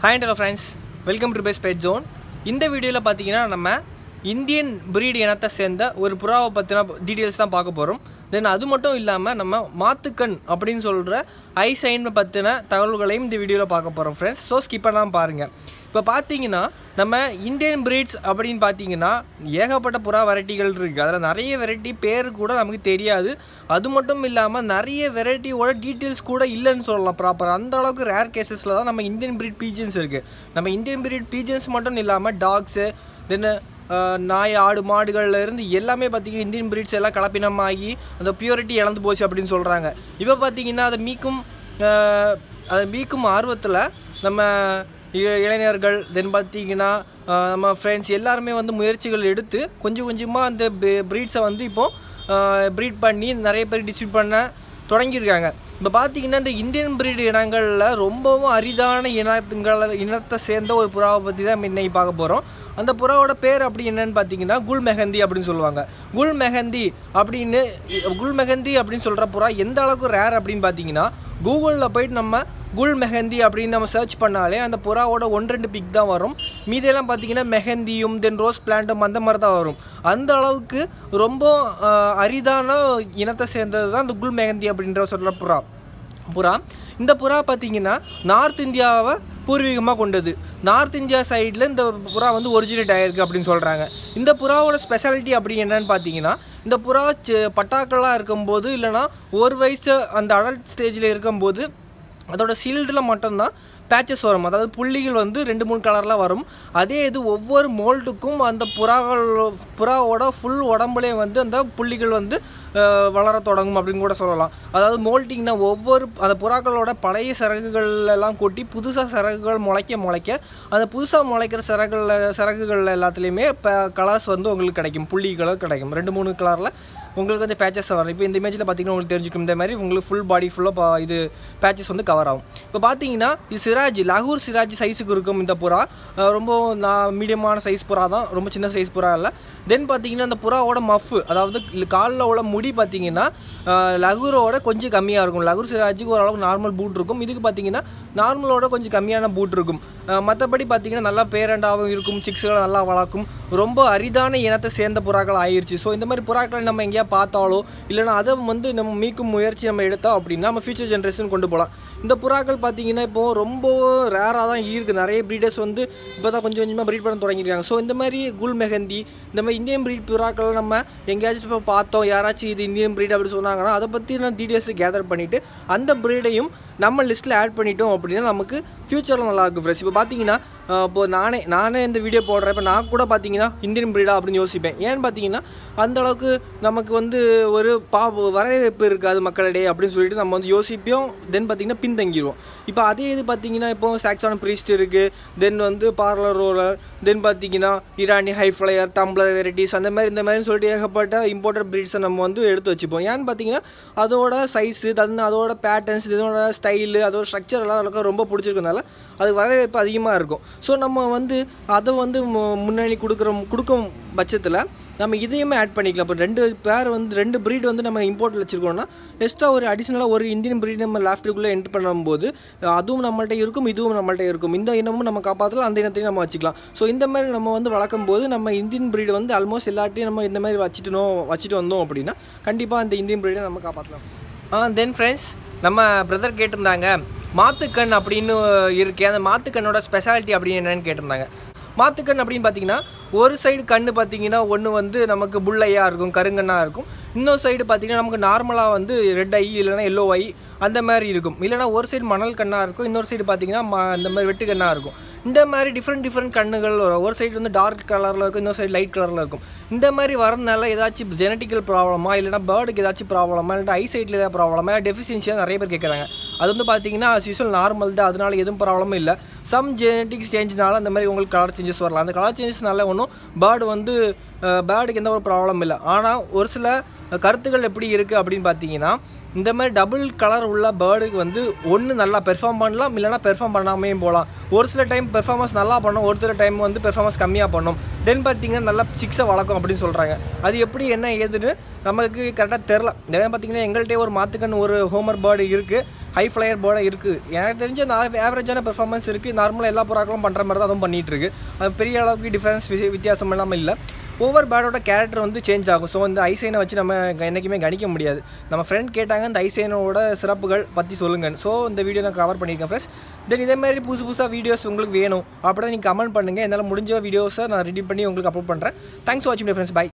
hi hello friends welcome to best pet zone இந்த வீடியோவில் பார்த்தீங்கன்னா நம்ம இந்தியன் பிரீட் இனத்தை சேர்ந்த ஒரு புறாவை பற்றின டீட்டெயில்ஸ் தான் பார்க்க போகிறோம் தென் அது மட்டும் இல்லாமல் நம்ம மாத்துக்கண் அப்படின்னு சொல்கிற ஐ சைன் பற்றின தகவல்களையும் இந்த வீடியோவில் பார்க்க போகிறோம் ஃப்ரெண்ட்ஸ் ஸோ ஸ்கிப் பண்ணாமல் பாருங்கள் இப்போ பார்த்தீங்கன்னா நம்ம இந்தியன் பிரீட்ஸ் அப்படின்னு பார்த்தீங்கன்னா ஏகப்பட்ட புறா வெரைட்டிகள் இருக்குது அதில் நிறைய வெரைட்டி பேர் கூட நமக்கு தெரியாது அது மட்டும் இல்லாமல் நிறைய வெரைட்டியோட டீட்டெயில்ஸ் கூட இல்லைன்னு சொல்லலாம் ப்ராப்பர் அந்த அளவுக்கு ரேர் கேசஸில் தான் நம்ம இந்தியன் பிரீட் பீஜன்ஸ் இருக்குது நம்ம இந்தியன் பிரீட் பீஜன்ஸ் மட்டும் இல்லாமல் டாக்ஸு தென் நாய் ஆடு மாடுகள்ல இருந்து எல்லாமே பார்த்தீங்கன்னா இந்தியன் பிரீட்ஸ் எல்லாம் கலப்பினமாகி அந்த பியூரிட்டி இழந்து போச்சு அப்படின்னு சொல்கிறாங்க இப்போ பார்த்தீங்கன்னா அதை மீக்கும் அஹ், அதை மீக்கும் ஆர்வத்தில் நம்ம இ- இளைஞர்கள் தென் பார்த்தீங்கன்னா அஹ், நம்ம ஃப்ரெண்ட்ஸ் எல்லாருமே வந்து முயற்சிகள் எடுத்து கொஞ்சம் கொஞ்சமாக அந்த ப்ரீட்ஸை வந்து இப்போது ப்ரீட் பண்ணி நிறைய பேர் டிஸ்ட்ரிபியூட் பண்ண தொடங்கியிருக்காங்க இப்போ பார்த்தீங்கன்னா இந்த இந்தியன் பிரீட் இனங்களில் ரொம்பவும் அரிதான இனத்துங்கள இனத்தை சேர்ந்த ஒரு புறாவை பற்றி தான் நம்ம இன்னைக்கு பார்க்க போகிறோம் அந்த புறாவோட பேர் அப்படி என்னன்னு பார்த்தீங்கன்னா குல் மெஹந்தி அப்படின்னு சொல்லுவாங்க குல் மெஹந்தி அப்படின்னு குல் மெஹந்தி அப்படின்னு சொல்கிற புறா எந்த அளவுக்கு ரேர் அப்படின்னு பார்த்தீங்கன்னா கூகுளில் போயிட்டு நம்ம குல் மெஹந்தி அப்படின்னு நம்ம சர்ச் பண்ணாலே அந்த புறாவோட ஒன்று ரெண்டு பிக் தான் வரும் மீதியெல்லாம் பார்த்தீங்கன்னா மெஹந்தியும் தென் ரோஸ் பிளான்ட்டும் அந்த மாதிரி தான் வரும் அந்த அளவுக்கு ரொம்ப அஹ், அரிதான இனத்தை சேர்ந்தது தான் இந்த குல் மெஹந்தி அப்படின்ற சொல்கிற புறா புறா இந்த புறா பார்த்தீங்கன்னா நார்த் இந்தியாவை பூர்வீகமாக கொண்டது நார்த் இந்தியா சைடில் இந்த புறா வந்து ஒரிஜினேட் ஆகிருக்கு அப்படின்னு சொல்கிறாங்க இந்த புறாவோட ஸ்பெஷாலிட்டி அப்படி என்னன்னு பார்த்தீங்கன்னா இந்த புறா சி- பட்டாக்களாக இருக்கும்போது இல்லைனா ஒரு வயசு அந்த அடல்ட் ஸ்டேஜில் இருக்கும்போது அதோட சீல்டில் மட்டும்தான் பேச்சஸ் வரும் அதாவது புள்ளிகள் வந்து ரெண்டு மூணு கலரில் வரும் அதே இது ஒவ்வொரு மோல்ட்டுக்கும் அந்த புறாக்கள் புறாவோட ஃபுல் உடம்புலேயே வந்து அந்த புள்ளிகள் வந்து அஹ், வளர தொடங்கும் அப்படின்னு கூட சொல்லலாம் அதாவது மோல்ட்டிங்னா ஒவ்வொரு அந்த புறாக்களோட பழைய சிறகுகள் எல்லாம் கொட்டி புதுசாக சிறகுகள் முளைக்க முளைக்க அந்த புதுசாக முளைக்கிற சிறகுகளில் சிறகுகள் எல்லாத்துலேயுமே இப்போ கலர்ஸ் வந்து உங்களுக்கு கிடைக்கும் புள்ளி கலர் கிடைக்கும் ரெண்டு மூணு கலரில் உங்களுக்கு வந்து பேச்சஸ் வரும் இப்போ இந்த இமேஜில் பார்த்தீங்கன்னா உங்களுக்கு தெரிஞ்சுக்கும் இந்த மாதிரி உங்களுக்கு ஃபுல் பாடி ஃபுல்லாக இது பேச்சஸ் வந்து கவர் ஆகும் இப்போ பார்த்தீங்கன்னா இது சிராஜ் லகூர் சிராஜ் சைஸுக்கு இருக்கும் இந்த புறா அஹ் ரொம்ப நான் மீடியமான சைஸ் புறா தான் ரொம்ப சின்ன சைஸ் புறா இல்லை தென் பார்த்தீங்கன்னா அந்த புறாவோட மஃப் அதாவது காலில் உள்ள முடி பார்த்தீங்கன்னா அஹ் லகூரோட கொஞ்சம் கம்மியாக இருக்கும் லகூர் சிராஜுக்கு ஓரளவுக்கு நார்மல் பூட் இருக்கும் இதுக்கு பார்த்தீங்கன்னா நார்மலோட கொஞ்சம் கம்மியான பூட் இருக்கும் மற்றபடி பார்த்தீங்கன்னா நல்லா பேரண்டாகவும் இருக்கும் சிக்ஸுகளை நல்லா வளர்க்கும் ரொம்ப அரிதான இனத்தை சேர்ந்த புறாக்கள் ஆயிருச்சு ஸோ இந்த மாதிரி புறாக்களை நம்ம எங்கேயா பார்த்தாலோ இல்லைனா அதை வந்து நம்ம மீட்கும் முயற்சி நம்ம எடுத்தோம் அப்படின்னா நம்ம ஃபியூச்சர் ஜென்ரேஷன் கொண்டு போகலாம் இந்த புறாக்கள் பார்த்தீங்கன்னா இப்போ ரொம்ப ரேராக தான் இருக்குது நிறைய ப்ரீடர்ஸ் வந்து இப்போ தான் கொஞ்சம் கொஞ்சமாக ப்ரீட் பண்ண தொடங்கியிருக்காங்க ஸோ இந்த மாதிரி குல் மெஹந்தி இந்த மாதிரி இந்தியன் ப்ரீட் புறாக்கள் நம்ம எங்கேயாச்சும் இப்போ பார்த்தோம் யாராச்சும் இது இந்தியன் ப்ரீட் அப்படி சொன்னாங்கன்னா அதை பற்றின டீட்டெயில்ஸ் கேதர் பண்ணிவிட்டு அந்த ப்ரீடையும் நம்ம லிஸ்ட்டில் ஆட் பண்ணிட்டோம் அப்படின்னா நமக்கு ஃப்யூச்சரில் நல்லா இருக்கும் ஃப்ரெஷ் இப்போ பார்த்தீங்கன்னா அஹ் இப்போ நானே நானே இந்த வீடியோ போடுறேன் இப்போ நான் கூட பார்த்தீங்கன்னா இந்தியன் பிரீடா அப்படின்னு யோசிப்பேன் ஏன்னு பார்த்தீங்கன்னா அந்த அளவுக்கு நமக்கு வந்து ஒரு பா வரவேற்பு இருக்காது மக்களிடையே அப்படின்னு சொல்லிட்டு நம்ம வந்து யோசிப்போம் தென் பார்த்தீங்கன்னா பின்தங்கிடுவோம் இப்போ அதே இது பார்த்தீங்கன்னா இப்போ சாக்ஸான ப்ரீஸ்ட் இருக்குது தென் வந்து பார்லர் ரோலர் தென் பார்த்தீங்கன்னா Irani high flyer tumbler varieties அந்த மாதிரி இந்த மாதிரி சொல்லிட்டு ஏகப்பட்ட இம்போர்ட்டட் ப்ரீட்ஸை நம்ம வந்து எடுத்து வச்சுப்போம் ஏன்னு பார்த்தீங்கன்னா அதோட சைஸு தன் அதோட பேட்டர்ன்ஸ் இதோட ஸ்டைலு அதோட ஸ்ட்ரக்சர் எல்லாம் எனக்கு ரொம்ப பிடிச்சிருக்கனால அது வரவேற்பு அதிகமாக இருக்கும் ஸோ நம்ம வந்து அதை வந்து மு- முன்னணி கொடுக்குற கொடுக்கும் பட்சத்தில் நம்ம இதையுமே ஆட் பண்ணிக்கலாம் இப்போ ரெண்டு பேர் வந்து ரெண்டு ப்ரீட் வந்து நம்ம இம்போர்ட்டில் வச்சுருக்கோம்னா எக்ஸ்ட்ரா ஒரு அடிஷ்னலாக ஒரு இந்தியன் ப்ரீட் நம்ம லாஃப்ட்டுக்குள்ளே என்ட்ரு பண்ணும்போது அஹ், அதுவும் நம்மள்ட்ட இருக்கும் இதுவும் நம்மள்ட்ட இருக்கும் இந்த இனமும் நம்ம காப்பாற்றலாம் அந்த இனத்தையும் நம்ம வச்சுக்கலாம் ஸோ இந்த மாதிரி நம்ம வந்து வளர்க்கும் போது நம்ம இந்தியன் ப்ரீடு வந்து ஆல்மோஸ்ட் எல்லாத்தையும் நம்ம இந்த மாதிரி வச்சுட்டோம் வச்சுட்டு வந்தோம் அப்படின்னா கண்டிப்பாக அந்த இந்தியன் ப்ரீடை நம்ம காப்பாற்றலாம் ஆ தென் ஃப்ரெண்ட்ஸ் நம்ம பிரதர் கேட்டிருந்தாங்க மாத்துக்கண் அப்படின்னு இருக்கே அந்த மாத்துக்கண்ணோட ஸ்பெஷாலிட்டி அப்படின்னு என்னன்னு கேட்டிருந்தாங்க மாத்துக்கண் அப்படின்னு பார்த்தீங்கன்னா ஒரு சைடு கண்ணு பார்த்தீங்கன்னா ஒன்று வந்து நமக்கு புள்ளையாக இருக்கும் கருங்கண்ணாக இருக்கும் இன்னொரு சைடு பார்த்தீங்கன்னா நமக்கு நார்மலாக வந்து ரெட் ஐ இல்லைன்னா எல்லோ ஐ அந்த மாதிரி இருக்கும் இல்லைனா ஒரு சைடு மணல் கண்ணாக இருக்கும் இன்னொரு சைடு பார்த்தீங்கன்னா ம இந்த மாதிரி வெட்டு கண்ணாக இருக்கும் இந்த மாதிரி டிஃப்ரெண்ட் டிஃப்ரெண்ட் கண்ணுகள் வரும் ஒரு சைடு வந்து டார்க் கலரில் இருக்கும் இன்னொரு சைடு லைட் கலரில் இருக்கும் இந்த மாதிரி வரதுனால ஏதாச்சும் ஜெனட்டிக்கல் ப்ராப்ளமா இல்லைனா பேர்டுக்கு ஏதாச்சும் ப்ராப்ளமா இல்லை ஐ சைட்டில் ஏதாவது ப்ராப்ளமா டெஃபிஷியன்சியாக நிறைய பேர் கேட்குறாங்க அது வந்து பார்த்தீங்கன்னா as usual நார்மல் தான் அதனால எதுவும் ப்ராப்ளமும் இல்லை சம் ஜெனட்டிக்ஸ் சேஞ்ச்னால அந்த மாதிரி உங்களுக்கு கலர் சேஞ்சஸ் வரலாம் அந்த கலர் சேஞ்சஸ்னால ஒன்றும் பேர்டு வந்து பேர்டுக்கு எந்த ஒரு ப்ராப்ளம் இல்லை ஆனால் ஒரு சில கருத்துக்கள் எப்படி இருக்குது அப்படின்னு பார்த்தீங்கன்னா இந்த மாதிரி டபுள் கலர் உள்ள பேர்டுக்கு வந்து ஒன்று நல்லா பெர்ஃபார்ம் பண்ணலாம் இல்லைனா பெர்ஃபார்ம் பண்ணாமையும் போகலாம் ஒரு சில டைம் பெர்ஃபார்மன்ஸ் நல்லா பண்ணும் ஒரு சில டைம் வந்து பெர்ஃபார்மன்ஸ் கம்மியாக பண்ணும் தென் பார்த்தீங்கன்னா நல்லா சிக்ஸை வளர்க்கும் அப்படின்னு சொல்கிறாங்க அது எப்படி என்ன ஏதுன்னு நமக்கு கரெக்டாக தெரில இதே பார்த்தீங்கன்னா எங்கள்கிட்ட ஒரு மாத்துக்கன் ஒரு ஹோமர் பேர்டு இருக்குது ஹை ஃப்ளையர் போர்டாக இருக்குது எனக்கு தெரிஞ்ச அந்த ஆவரேஜான பெர்ஃபார்மன்ஸ் இருக்குது நார்மலாக எல்லா புறாக்களும் பண்ணுற மாதிரி தான் அதுவும் பண்ணிகிட்டு இருக்கு அது பெரிய அளவுக்கு டிஃப்ரென்ஸ் வித்தியாசம் இல்லாமல் இல்லை ஒவ்வொரு பேடோட கேரக்டர் வந்து சேஞ்ச் ஆகும் ஸோ இந்த ஐசைனை வச்சு நம்ம என்றைக்குமே கணிக்க முடியாது நம்ம ஃப்ரெண்ட் கேட்டாங்க இந்த ஐசைனோட சிறப்புகள் பற்றி சொல்லுங்கள் ஸோ இந்த வீடியோ நான் கவர் பண்ணியிருக்கேன் ஃப்ரெண்ட்ஸ் தென் இதே மாதிரி புதுசு புதுசாக வீடியோஸ் உங்களுக்கு வேணும் அப்படின்னா நீங்கள் கமெண்ட் பண்ணுங்கள் என்னால் முடிஞ்ச வீடியோஸை நான் ரெடி பண்ணி உங்களுக்கு அப்லோட் பண்ணுறேன் தேங்க்ஸ் ஃபார் வாட்சிங் ஃப்ரெண்ட்ஸ் பை